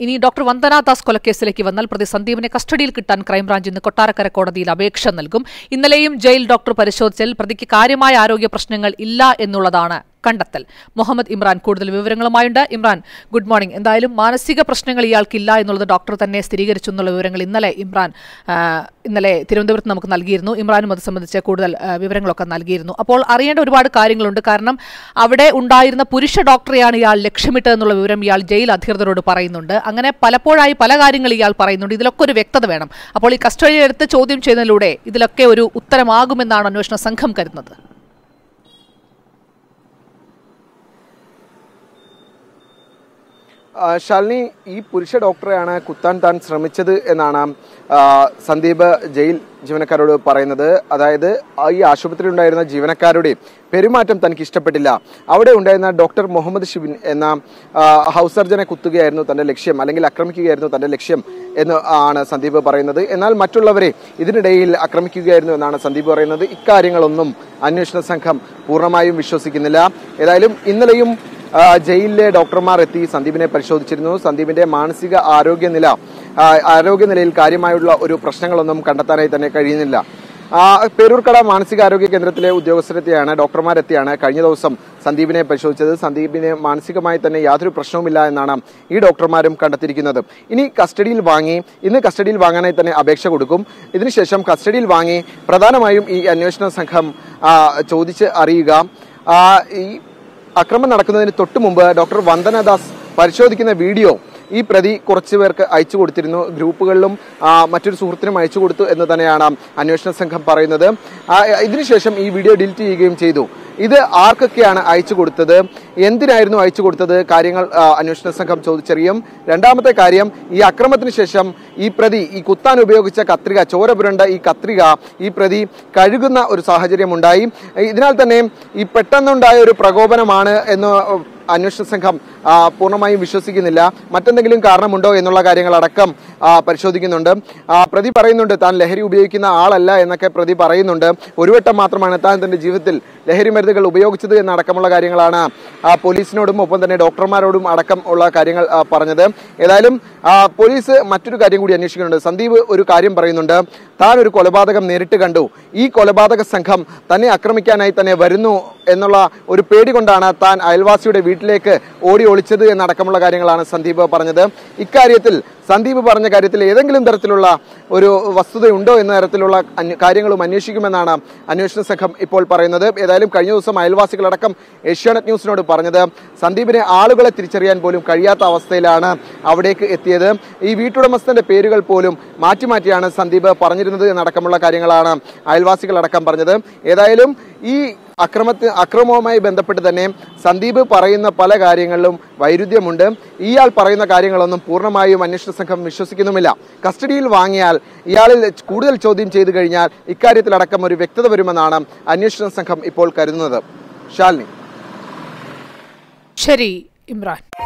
ഇനി ഡോക്ടർ വന്ദന ദാസ് കൊലക്കേസിലേക്ക് വന്നാൽ പ്രതി സന്ദീപിനെ കസ്റ്റഡിയിൽ കിട്ടാൻ ക്രൈംബ്രാഞ്ച് ഇന്ന് കൊട്ടാരക്കര കോടതിയിൽ അപേക്ഷ നൽകും ഇന്നലെയും ജയിൽ ഡോക്ടർ പരിശോധിച്ചാൽ പ്രതിക്ക് കാര്യമായ ആരോഗ്യ പ്രശ്നങ്ങൾ ഇല്ല എന്നുള്ളതാണ് കണ്ടെത്തൽ മുഹമ്മദ് ഇമ്രാൻ കൂടുതൽ വിവരങ്ങളുമായുണ്ട് ഇമ്രാൻ ഗുഡ് മോർണിംഗ് എന്തായാലും മാനസിക പ്രശ്നങ്ങൾ ഇയാൾക്കില്ല എന്നുള്ളത് ഡോക്ടർ തന്നെ സ്ഥിരീകരിച്ചു എന്നുള്ള വിവരങ്ങൾ ഇന്നലെ ഇമ്രാൻ ആ, ഇന്നലെ തിരുവനന്തപുരത്ത് നമുക്ക് നൽകിയിരുന്നു ഇമ്രാനും അത് സംബന്ധിച്ച് കൂടുതൽ ആ, വിവരങ്ങളൊക്കെ നൽകിയിരുന്നു അപ്പോൾ അറിയേണ്ട ഒരുപാട് കാര്യങ്ങളുണ്ട് കാരണം അവിടെ ഉണ്ടായിരുന്ന പുരുഷ ഡോക്ടറെയാണ് ഇയാൾ ലക്ഷ്യമിട്ടതെന്നുള്ള വിവരം ഇയാൾ ജയിൽ അധികൃതരോട് പറയുന്നുണ്ട് അങ്ങനെ പലപ്പോഴായി പല കാര്യങ്ങൾ ഇയാൾ പറയുന്നുണ്ട് ഇതിലൊക്കെ ഒരു വ്യക്തത വേണം അപ്പോൾ ഈ കസ്റ്റഡിയിൽ എടുത്ത് ചോദ്യം ചെയ്യുന്നതിലൂടെ ഇതിലൊക്കെ ഒരു ഉത്തരമാകുമെന്നാണ് അന്വേഷണ സംഘം കരുതുന്നത് ആ, ശാലിനി ഈ പുരുഷ ഡോക്ടറെയാണ് കുത്താൻ താൻ ശ്രമിച്ചത് എന്നാണ് ആ, സന്ദീപ് ജയിൽ ജീവനക്കാരോട് പറയുന്നത് അതായത് ആ ഈ ആശുപത്രിയിൽ ഉണ്ടായിരുന്ന ജീവനക്കാരുടെ പെരുമാറ്റം തനിക്ക് ഇഷ്ടപ്പെട്ടില്ല അവിടെ ഉണ്ടായിരുന്ന ഡോക്ടർ മുഹമ്മദ് ഷിബിൻ എന്ന ആ, ഹൗസ് സർജനെ കുത്തുകയായിരുന്നു തന്റെ ലക്ഷ്യം അല്ലെങ്കിൽ ആക്രമിക്കുകയായിരുന്നു തന്റെ ലക്ഷ്യം എന്ന് ആണ് സന്ദീപ് പറയുന്നത് എന്നാൽ മറ്റുള്ളവരെ ഇതിനിടയിൽ ആക്രമിക്കുകയായിരുന്നു എന്നാണ് സന്ദീപ് പറയുന്നത് ഇക്കാര്യങ്ങളൊന്നും അന്വേഷണ സംഘം പൂർണ്ണമായും വിശ്വസിക്കുന്നില്ല ഏതായാലും ഇന്നലെയും ആ, ജയിലിലെ ഡോക്ടർമാർ എത്തി സന്ദീപിനെ പരിശോധിച്ചിരുന്നു സന്ദീപിന്റെ മാനസിക ആരോഗ്യനില ആ, ആരോഗ്യനിലയിൽ കാര്യമായുള്ള ഒരു പ്രശ്നങ്ങളൊന്നും കണ്ടെത്താനായി തന്നെ കഴിയുന്നില്ല ആ, പേരൂർക്കട മാനസികാരോഗ്യ കേന്ദ്രത്തിലെ ഉദ്യോഗസ്ഥരെത്തിയാണ് ഡോക്ടർമാരെത്തിയാണ് കഴിഞ്ഞ ദിവസം സന്ദീപിനെ പരിശോധിച്ചത് സന്ദീപിന് മാനസികമായി തന്നെ യാതൊരു പ്രശ്നവുമില്ല എന്നാണ് ഈ ഡോക്ടർമാരും കണ്ടെത്തിയിരിക്കുന്നത് ഇനി കസ്റ്റഡിയിൽ വാങ്ങി ഇന്ന് കസ്റ്റഡിയിൽ വാങ്ങാനായി തന്നെ അപേക്ഷ കൊടുക്കും ഇതിനുശേഷം കസ്റ്റഡിയിൽ വാങ്ങി പ്രധാനമായും ഈ അന്വേഷണ സംഘം ആ, ചോദിച്ച് അറിയുക ആ, ഈ അക്രമം നടക്കുന്നതിന് തൊട്ടു മുമ്പ് ഡോക്ടർ വന്ദനദാസ് പരിശോധിക്കുന്ന വീഡിയോ ഈ പ്രതി കുറച്ചു പേർക്ക് അയച്ചു കൊടുത്തിരുന്നു ഗ്രൂപ്പുകളിലും ആ, മറ്റൊരു സുഹൃത്തിനും അയച്ചു കൊടുത്തു എന്ന് തന്നെയാണ് അന്വേഷണ സംഘം പറയുന്നത് ആ, ഇതിനുശേഷം ഈ വീഡിയോ ഡിലീറ്റ് ചെയ്യുകയും ചെയ്തു ഇത് ആർക്കൊക്കെയാണ് അയച്ചു കൊടുത്തത് എന്തിനായിരുന്നു അയച്ചു കൊടുത്തത് കാര്യങ്ങൾ ആ, അന്വേഷണ സംഘം ചോദിച്ചറിയും രണ്ടാമത്തെ കാര്യം ഈ അക്രമത്തിന് ശേഷം ഈ പ്രതി ഈ കുത്താൻ ഉപയോഗിച്ച കത്രിക ചോര പുരണ്ട ഈ കത്രിക ഈ പ്രതി കഴുകുന്ന ഒരു സാഹചര്യം ഉണ്ടായി ഇതിനാൽ തന്നെ ഈ പെട്ടെന്നുണ്ടായ ഒരു പ്രകോപനമാണ് എന്ന് അന്വേഷണ സംഘം ആ, പൂർണ്ണമായും വിശ്വസിക്കുന്നില്ല മറ്റെന്തെങ്കിലും കാരണമുണ്ടോ എന്നുള്ള കാര്യങ്ങളടക്കം ആ, പരിശോധിക്കുന്നുണ്ട് ആ, പ്രതി പറയുന്നുണ്ട് താൻ ലഹരി ഉപയോഗിക്കുന്ന ആളല്ല എന്നൊക്കെ പ്രതി പറയുന്നുണ്ട് ഒരു വട്ടം മാത്രമാണ് താൻ തന്റെ ജീവിതത്തിൽ ലഹരി മരുന്നുകൾ ഉപയോഗിച്ചത് എന്നടക്കമുള്ള കാര്യങ്ങളാണ് ആ, പോലീസിനോടും ഒപ്പം തന്നെ ഡോക്ടർമാരോടും അടക്കം ഉള്ള കാര്യങ്ങൾ ആ, പറഞ്ഞത് ഏതായാലും ആ, പോലീസ് മറ്റൊരു കാര്യം കൂടി അന്വേഷിക്കുന്നുണ്ട് സന്ദീപ് ഒരു കാര്യം പറയുന്നുണ്ട് താൻ ഒരു കൊലപാതകം നേരിട്ട് കണ്ടു ഈ കൊലപാതക സംഘം തന്നെ ആക്രമിക്കാനായി തന്നെ വരുന്നു എന്നുള്ള ഒരു പേടി കൊണ്ടാണ് താൻ അയൽവാസിയുടെ വീട്ടിലേക്ക് ഓടി ഒളിച്ചത് എന്നടക്കമുള്ള കാര്യങ്ങളാണ് സന്ദീപ് പറഞ്ഞത് ഇക്കാര്യത്തിൽ സന്ദീപ് പറഞ്ഞ കാര്യത്തിൽ ഏതെങ്കിലും തരത്തിലുള്ള ഒരു വസ്തുതയുണ്ടോ എന്ന തരത്തിലുള്ള അന്വ- കാര്യങ്ങളും അന്വേഷിക്കുമെന്നാണ് അന്വേഷണ സംഘം ഇപ്പോൾ പറയുന്നത് ഏതായാലും കഴിഞ്ഞ ദിവസം അയൽവാസികളടക്കം ഏഷ്യാനെറ്റ് ന്യൂസിനോട് പറഞ്ഞത് സന്ദീപിനെ ആളുകളെ തിരിച്ചറിയാൻ പോലും കഴിയാത്ത അവസ്ഥയിലാണ് അവിടേക്ക് എത്തിയത് ഈ വീട്ടുടമസ്ഥന്റെ പേരുകൾ പോലും മാറ്റി മാറ്റിയാണ് സന്ദീപ് പറഞ്ഞിരുന്നത് എന്നടക്കമുള്ള കാര്യങ്ങളാണ് അയൽവാസികളടക്കം പറഞ്ഞത് ഏതായാലും ഈ അക്രമത്തിന് അക്രമവുമായി ബന്ധപ്പെട്ട് തന്നെ സന്ദീപ് പറയുന്ന പല കാര്യങ്ങളിലും വൈരുദ്ധ്യമുണ്ട് ഇയാൾ പറയുന്ന കാര്യങ്ങളൊന്നും പൂർണ്ണമായും അന്വേഷണ സംഘം വിശ്വസിക്കുന്നുമില്ല കസ്റ്റഡിയിൽ വാങ്ങിയാൽ ഇയാളിൽ കൂടുതൽ ചോദ്യം ചെയ്തു കഴിഞ്ഞാൽ ഇക്കാര്യത്തിലടക്കം ഒരു വ്യക്തത വരുമെന്നാണ് അന്വേഷണ സംഘം ഇപ്പോൾ കരുതുന്നത് ശാലിനി ശരി ഇമ്രാൻ